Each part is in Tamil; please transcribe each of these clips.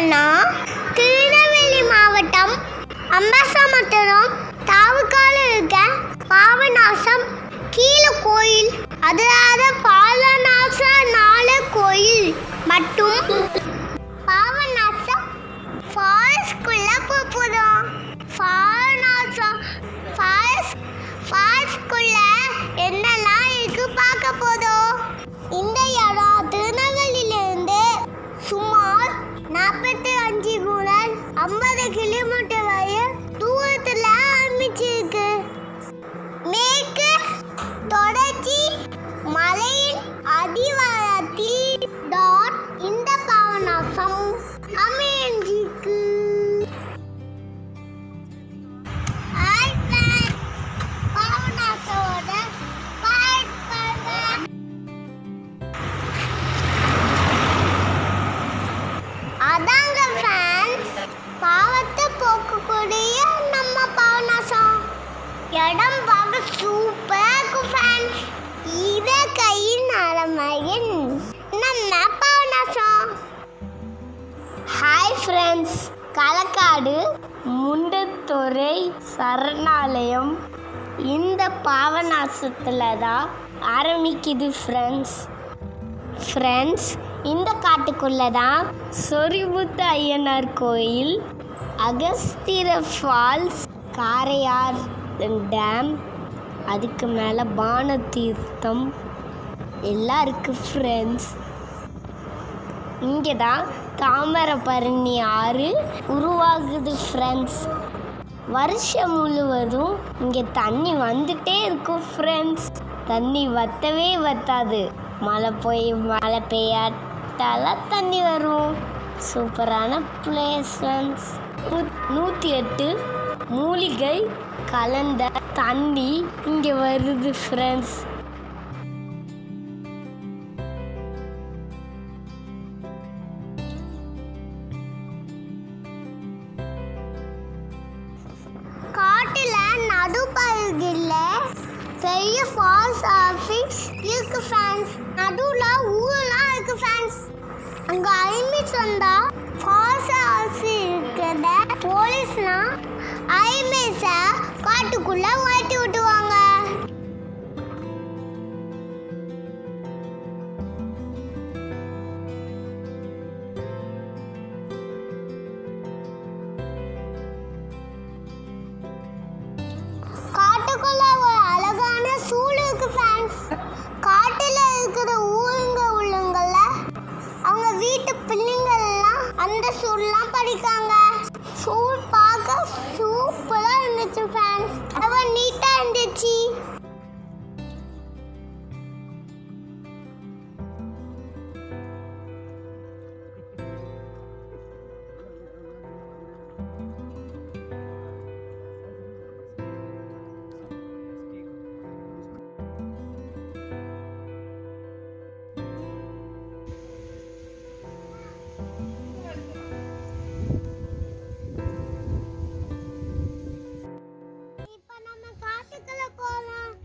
எங்கன்னா திருநெல்வேலி மாவட்டம் அம்பாசமுத்திரம் தாவுக்கால இருக்க பாவநாசம் கீழ கோயில் அதாவது பாலநாச நாள கோயில் மட்டும் பாவநாசம் ஃபால்ஸ்குள்ள போகிறோம் பாவநாசம் ஃபால்ஸ் ஃபால்ஸ்குள்ள என்னெல்லாம் இருக்கு பார்க்க போதும் இந்த இடம் திருநெல்வேலியிலிருந்து சுமார் நாற்பத்தி அஞ்சு முதல் ஐம்பது கிலோமீட்டர் வரை தூரத்தில் ஆரம்பிச்சிருக்கு மேற்கு தொடர்ச்சி மலையின் அடிவாரத்தில் தான் இந்த பாவநாசம் அமைஞ்சிருக்கு Hi, friends. பாவநாசத்தோட பார்ப்பது. அதாங்க ஃப்ரெண்ட்ஸ் பாவத்தை போக்கக்கூடிய நம்ம பாவநாசம் இடம் பார்க்க சூப்பராக இருக்கும் ஃப்ரெண்ட்ஸ் இத கையின் அலமையின் நம்ம பாவநாசம் ஹாய் ஃப்ரெண்ட்ஸ் களக்காடு முண்டத்துறை சரணாலயம் இந்த பாவநாசத்தில் தான் ஆரம்பிக்குது ஃப்ரெண்ட்ஸ் ஃப்ரெண்ட்ஸ் இந்த காட்டுக்குள்ளே தான் சொரிபுத்த ஐயனார் கோயில் அகஸ்திர ஃபால்ஸ் காரையார் டேம் அதுக்கு மேலே பான தீர்த்தம் எல்லாம் இருக்குது ஃப்ரெண்ட்ஸ் இங்கே தான் தாமிரபரணி ஆறு உருவாகுது ஃப்ரெண்ட்ஸ் வருஷம் முழுவதும் இங்கே தண்ணி வந்துட்டே இருக்கும் ஃப்ரெண்ட்ஸ் தண்ணி வத்தவே வத்தாது மழை போய் மழை பெய்யாட்டால தண்ணி வரும் சூப்பரான பிளேஸ் ஃப்ரெண்ட்ஸ் நூற்றி எட்டு மூலிகை கலந்த தண்ணி இங்கே வருது ஃப்ரெண்ட்ஸ் காட்டுல நடுப்பகுதியில் பெரிய ஃபால்ஸ் ஆஃபீஸ் இருக்கு ஃபேன்ஸ் நடுவில் ஊரெல்லாம் இருக்கு ஃபேன்ஸ் அங்கே ஐமிஸ் வந்தா ஃபால்ஸ் ஆஃபீஸ் இருக்கிறத போலீஸ்லாம் ஐமிஸை காட்டுக்குள்ள ஓட்டி விட்டுவாங்க காட்டுக்குள்ள ஒரு அழகான சூழ் இருக்கு ஃபேன்ஸ் காட்டுல இருக்கிற ஊருங்க உள்ளவங்கள அவங்க வீட்டு பிள்ளைங்கள்லாம் அந்த சூழ்லாம் படிக்காங்க சூழ் பார்க்க சூப்பரா இருந்துச்சு ஃபேன்ஸ் அவ நீட்டா இருந்துச்சு இப்ப நம்ம காட்டுக்குள்ள போலாம்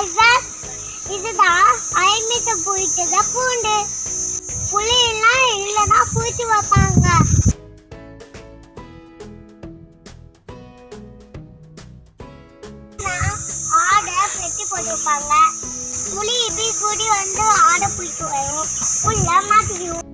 ஹாய் சார் இதுதான் ஐமிட்ட போயிட்டு தான் பூண்டு புளி எல்லாம் இல்லைன்னா பூச்சி வைப்பாங்க ஆடை வெட்டி போட்டு வைப்பாங்க புளி இப்படி கூடி வந்து ஆடை பிடிச்சி வரும் உள்ள மாட்டிக்குவோம்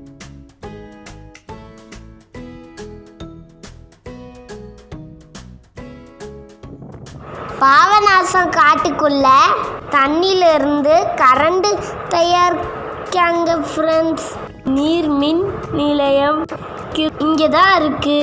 பாவநாசம் காட்டுக்குள்ள தண்ணியில இருந்து கரண்ட் தயாரிக்காங்க ஃப்ரெண்ட்ஸ் நீர் மின் நிலையம் இங்கே தான் இருக்கு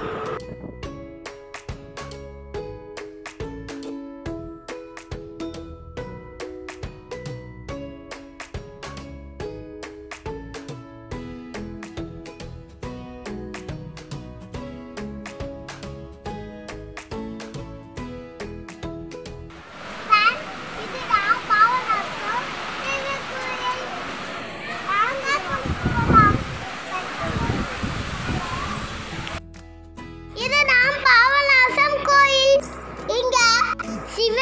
இதுதான் பாவநாசம் திருக்குறள். வாங்க போகலாம். இதுதான் பாவநாசம் கோயில் இங்க சிவ